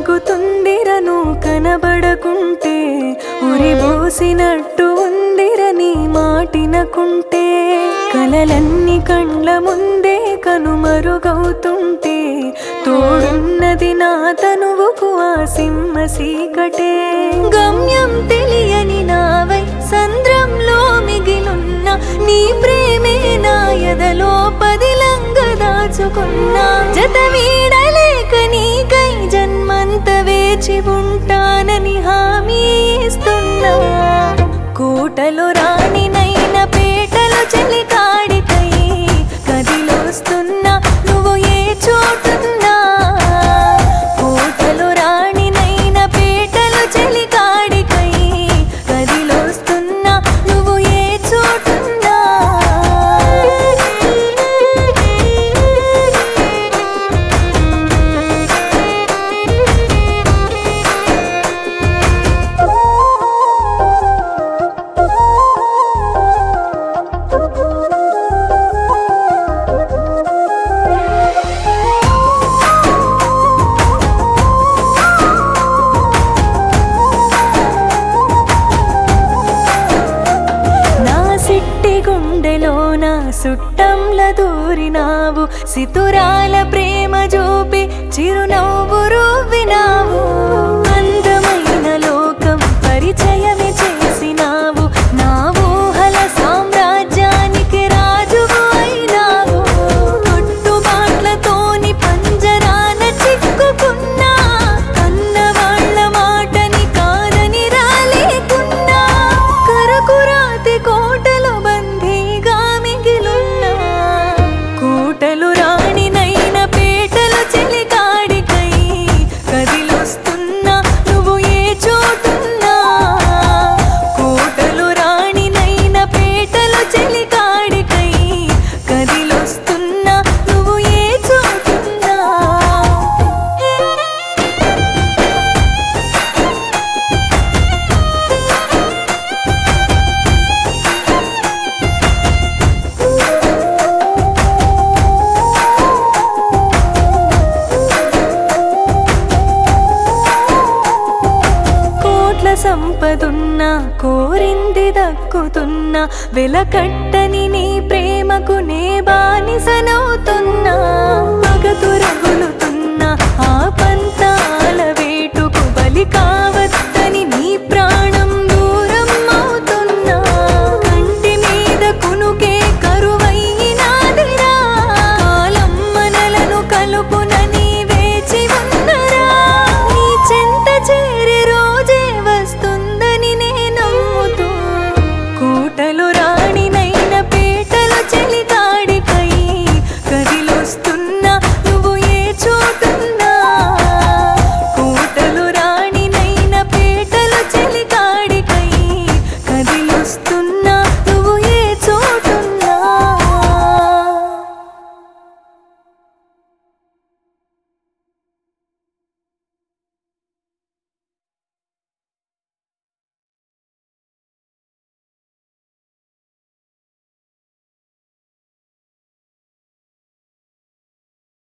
సాగుతుందిరను కనబడకుంటే ఉరిబోసినట్టు ఉందిరని మాటినకుంటే కలలన్నీ కండ్ల ముందే కనుమరుగవుతుంటే తోడున్నది నా తనువుకు ఆ సింహ సీకటే గమ్యం తెలియని నావై సంద్రంలో మిగిలున్న నీ ప్రేమే నా ఎదలో పదిలంగ దాచుకున్నా జత వీడలేక నీకై జన్మంత వేచి ఉంటానని హామీ ఇస్తున్నా కోటలో రాణినైన పేటలో చెలికాడికై కదిలొస్తున్నా నువ్వు ఏ చోటున్నా కోటలో రాణినైన పేటలో చెలికాడికై కదిలొస్తున్నా నువ్వు ఏ చోటున్నా నా సిట్టి గుండెలో నా సుట్టంల దూరినావు సితురాల ప్రేమ చూపి చిరునవ్వు రువ్వినావు అందమైన లోకం పరిచయమే చేసినావు నా ఊహల సామ్రాజ్యానికి రాజువు అయినావు కట్టుబాట్లతోని పంజరాన చిక్కుకున్నా కన్నవాళ్ళ మాటని కాదని రాలేకున్నా కరకురాతి కోటలో బందీగా మిగిలున్నా కోటలు రాణినైన పేటలు చెలికాడికై కదిలొస్తున్నా నువ్వు ఏ చోటున్నా కోటలు రాణినైన పేటలు చెలికాడికై కదిలొస్తున్నా నువ్వు ఏ చోటున్నా కోట్ల సంపదున్నా కోరింది దక్కుతున్నా వెలకట్టని నీ ప్రేమకు నే బానిసనవుతున్నా మగతు రగులు